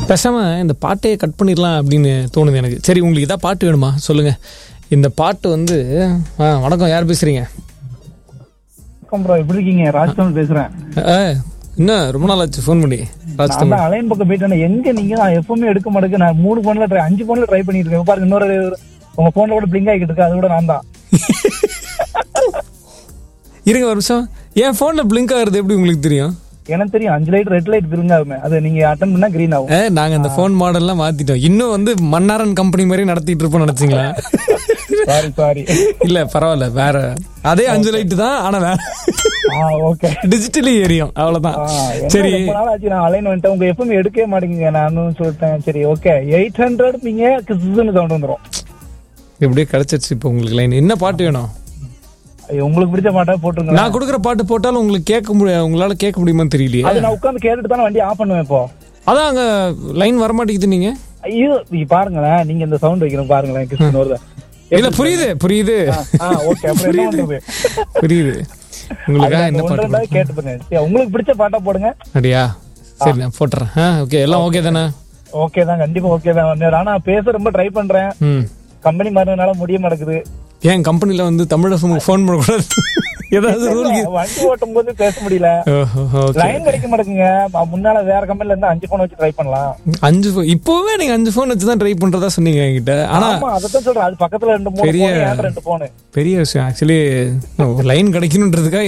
பேசாம இந்த பாட்டையே கட் பண்ணிடலாம் அப்படின்னு தோணுது எனக்கு சரி உங்களுக்கு இதான் பாட்டு வேணுமா சொல்லுங்க இந்த பாட்டு வந்து ஆ, வணக்கம் யார் பேசுறீங்க வணக்கம் ப்ரோ எப்படி இருக்கீங்க ராஜ்கமல் பேசுறேன் ஆ, என்ன ரொம்ப நாள் ஆச்சு ஃபோன் பண்ணி நான் ராஜ்தமிழ் தான் அலைன் பக்கம் போயிட்டேன் எங்க நீங்க நான் எப்பவுமே எடுக்க மாட்டேங்க நான் மூணு போன்ல ட்ரை அஞ்சு போன்ல ட்ரை பண்ணிட்டு இருக்கேன் இப்ப பாருங்க இன்னொரு உங்க போன்ல கூட பிளிங்க் ஆகிட்டு இருக்கு அது கூட நான் தான் இருங்க ஒரு நிமிஷம் என் ஃபோனில் பிளிங்க் ஆகுறது எப்படி உங்களுக்கு தெரியும் எனக்கு தெரியும் அஞ்சு லைட் ரெட் லைட் பிளிங்க் ஆகுமே அது நீங்க அட்டன் பண்ணா கிரீன் ஆகும் ஏ நாங்க அந்த ஃபோன் மாடல்லாம் மாத்திட்டோம் இன்னும் வந்து மன்னாரன் கம்பெனி மாதிரி நடத்திட்டு இருப்போம் நினைச்சீங்களா சாரி சாரி இல்ல பரவாயில்ல வேற அதே அஞ்சு லைட் தான் ஆனா வேற ஆ ஓகே டிஜிட்டலி எரியும் அவ்வளவுதான் சரி சரி ரொம்ப நாள் ஆச்சு நான் அலைன் வந்துட்டேன் உங்க எப்பவுமே எடுக்கவே மாட்டேங்குங்க நானும் சொல்லிட்டேன் சரி ஓகே எயிட் ஹண்ட்ரட் நீங்க கிசுன்னு சவுண்ட் வந்துரும் எப்படியே கிடைச்சிருச்சு இப்போ உங்களுக்கு லைன் என்ன பாட்டு வேணும் ஐயோ, உங்களுக்கு பிடிச்ச பாட்டா போட்டுருங்க நான் கொடுக்குற பாட்டு போட்டாலும் உங்களுக்கு கேட்க முடியாது உங்களால கேட்க முடியுமான்னு தெரியலையே அது நான் உட்காந்து கேட்டுட்டு தானே வண்டி ஆஃப் பண்ணுவேன் இப்போ அதான் அங்க லைன் வரமாட்டேங்குது நீங்க ஐயோ நீ பாருங்களேன் நீங்க இந்த சவுண்ட் வைக்கணும் பாருங்களேன் கிறிஸ்டின் வருதா இல்ல புரியுது புரியுது ஆ ஓகே அப்புறம் என்ன பண்றது புரியுது உங்களுக்கா என்ன ஒன்றரை பாட்டு ரெண்டாவது கேட்டு பாருங்க சரி, உங்களுக்கு பிடிச்ச பாட்டா போடுங்க அப்படியா சரி நான் போட்டுறேன் ஆ ஓகே எல்லாம் ஓகே தானே ஓகே தான் கண்டிப்பா ஓகே தான் ஆனா பேச ரொம்ப ட்ரை பண்றேன் ம் கம்பெனி மாறினால முடிய மாட்டேங்குது ஏன் கம்பெனில வந்து தமிழ் ஃபோன் பண்ணக்கூடாது ஏதாவது ரூல் வண்டி ஓட்டும் போது பேச முடியல ஓகே லைன் கிடைக்க மாட்டேங்குங்க ம- முன்னால வேற கம்பெனில இருந்து அஞ்சு போன் வச்சு ட்ரை பண்ணலாம் அஞ்சு phone- இப்போவே நீங்க அஞ்சு ஃபோன் வச்சு தான் ட்ரை பண்றதா சொன்னீங்க என்கிட்ட ஆனா ஆமா அதத்தான் சொல்றேன் அது பக்கத்துல ரெண்டு மூணு பெரிய- phone, என்கிட்ட ரெண்டு போனு பெரிய விஷயம் ஆக்சுவலி லைன் கிடைக்கணுன்றதுக்காக